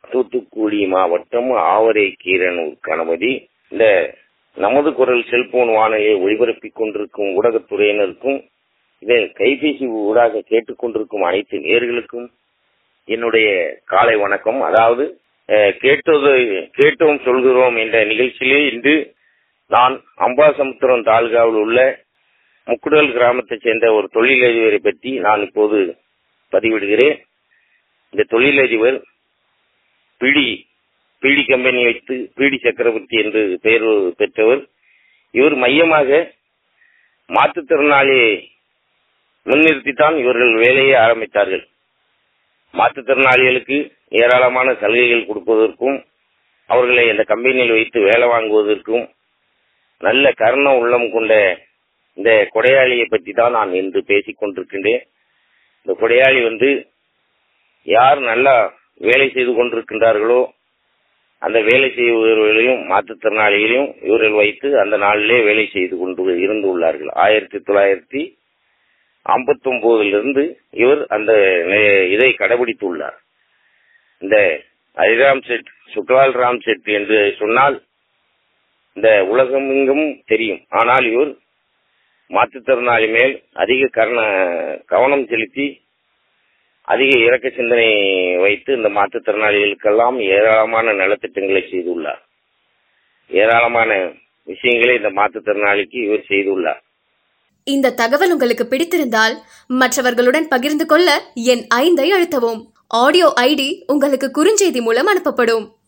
தூத்துக்குடி மாவட்டம் ஆவரை கீரனூர் கணபதி இந்த நமது குரல் செல்போன் வானொலியை ஒளிபரப்பிக் கொண்டிருக்கும் ஊடகத்துறையினருக்கும் இதை கைபேசி ஊடாக கேட்டுக்கொண்டிருக்கும் அனைத்து நேர்களுக்கும் என்னுடைய காலை வணக்கம் அதாவது அஹ், கேட்டது கேட்டோம் சொல்கிறோம் என்ற நிகழ்ச்சியிலே இன்று நான் அம்பாசமுத்திரம் தாலுகாவில் உள்ள முக்குடல் கிராமத்தைச் சேர்ந்த ஒரு தொழிலதிபரை பற்றி நான் இப்போது பதிவிடுகிறேன் இந்த தொழிலதிபர் பிடி பிடி கம்பெனி வைத்து பிடி சக்கரவர்த்தி என்று பெயர் பெற்றவர் இவர் மையமாக மாற்றுத்திறனாளியை முன்னிறுத்தித்தான் இவர்கள் வேலையை ஆரம்பித்தார்கள் மாற்றுத்திறனாளிகளுக்கு ஏராளமான சலுகைகள் கொடுப்பதற்கும் அவர்களை அந்த கம்பெனியில் வைத்து வேலை வாங்குவதற்கும் நல்ல கருண உள்ளம் கொண்ட இந்த கொடையாளியை பற்றி தான் நான் இன்று பேசிக் கொண்டிருக்கின்றேன் இந்த கொடையாளி வந்து யார் நல்லா வேலை செய்து கொண்டிருக்கின்றார்களோ அந்த வேலை செய்பவர்களையும் மாற்றுத்திறனாளிகளையும் இவர்கள் வைத்து அந்த நாளிலே வேலை செய்து கொண்டு இருந்து உள்ளார்கள் ஆயிரத்தி தொள்ளாயிரத்தி ஐம்பத்தி ஒன்பதிலிருந்து இவர் அந்த நே- இதை கடைபிடித்துள்ளார் இந்த ஹரிராம் செட் சுக்லால் ராம் செட் என்று சொன்னால் இந்த உலகமெங்கும் தெரியும் ஆனால் இவர் மாற்றுத்திறனாளி மேல் அதிக கரண கவனம் செலுத்தி அதிக இறக்க சிந்தனை வைத்து இந்த மாற்றுத்திறனாளிகளுக்கெல்லாம் ஏராளமான நலத்திட்டங்களை செய்துள்ளார் ஏராளமான விஷயங்களை இந்த மாற்றுத்திறனாளிக்கு இவர் செய்துள்ளார் இந்த தகவல் உங்களுக்கு பிடித்திருந்தால் மற்றவர்களுடன் பகிர்ந்து கொள்ள என் ஐந்தை அழுத்தவும் ஆடியோ ஐடி உங்களுக்கு குறுஞ்செய்தி மூலம் அனுப்பப்படும்